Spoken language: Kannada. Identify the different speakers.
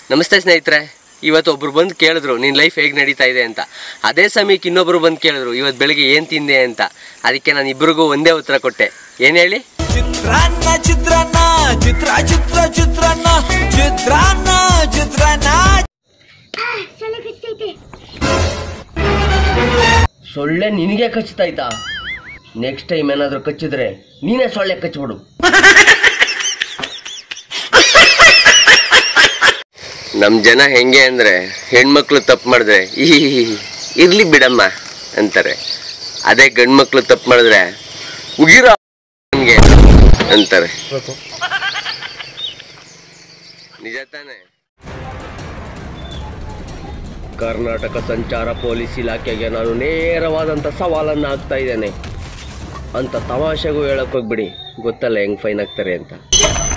Speaker 1: ನಮಸ್ತೆ ಸ್ನೇಹಿತರೆ ಇವತ್ತು ಒಬ್ರು ಬಂದು ಕೇಳಿದ್ರು ನಿನ್ನ ಲೈಫ್ ಹೇಗೆ ನಡೀತಾ ಇದೆ ಅಂತ ಅದೇ ಸಮಯಕ್ಕೆ ಇನ್ನೊಬ್ರು ಬಂದು ಕೇಳಿದ್ರು ಇವತ್ತು ಬೆಳಿಗ್ಗೆ ಏನು ತಿಂದೆ ಅಂತ ಅದಕ್ಕೆ ನಾನು ಇಬ್ಬರಿಗೂ ಒಂದೇ ಉತ್ತರ ಕೊಟ್ಟೆ ಏನು ಹೇಳಿ
Speaker 2: ಚಿತ್ರಾನ್ನ ಚಿತ್ರಾನ್ನ ಚಿತ್ರ ಚಿತ್ರ ಚಿತ್ರಾನ್ನ ಚಿತ್ರಾನ್ನ ಚಿತ್ರಾನ್ನ
Speaker 3: ಸೊಳ್ಳೆ ಕಚ್ಚೈತೆ
Speaker 1: ಸೊಳ್ಳೆ ನಿನಗೆ ಕಚ್ಚುತ್ತಾಯ್ತಾ ನೆಕ್ಸ್ಟ್ ಟೈಮ್ ಏನಾದರೂ ಕಚ್ಚಿದ್ರೆ ನೀನೇ ಸೊಳ್ಳೆ ಕಚ್ಬಿಡು ನಮ್ಮ ಜನ ಹೆಂಗೆ ಅಂದರೆ ಹೆಣ್ಮಕ್ಳು ತಪ್ಪು ಮಾಡಿದ್ರೆ ಈ ಇರ್ಲಿ ಬಿಡಮ್ಮ ಅಂತಾರೆ ಅದೇ ಗಂಡು ಮಕ್ಳು ತಪ್ಪು ಮಾಡಿದ್ರೆ ಉಗಿರೋ ನಮಗೆ ಅಂತಾರೆ ನಿಜ ತಾನೇ ಕರ್ನಾಟಕ ಸಂಚಾರ ಪೊಲೀಸ್ ಇಲಾಖೆಗೆ ನಾನು ನೇರವಾದಂಥ ಸವಾಲನ್ನು ಹಾಕ್ತಾ ಇದ್ದೇನೆ ಅಂತ ತಮಾಷೆಗೂ ಹೇಳಕ್ ಹೋಗ್ಬಿಡಿ ಗೊತ್ತಲ್ಲ ಹೆಂಗ್ ಫೈನ್ ಹಾಕ್ತಾರೆ ಅಂತ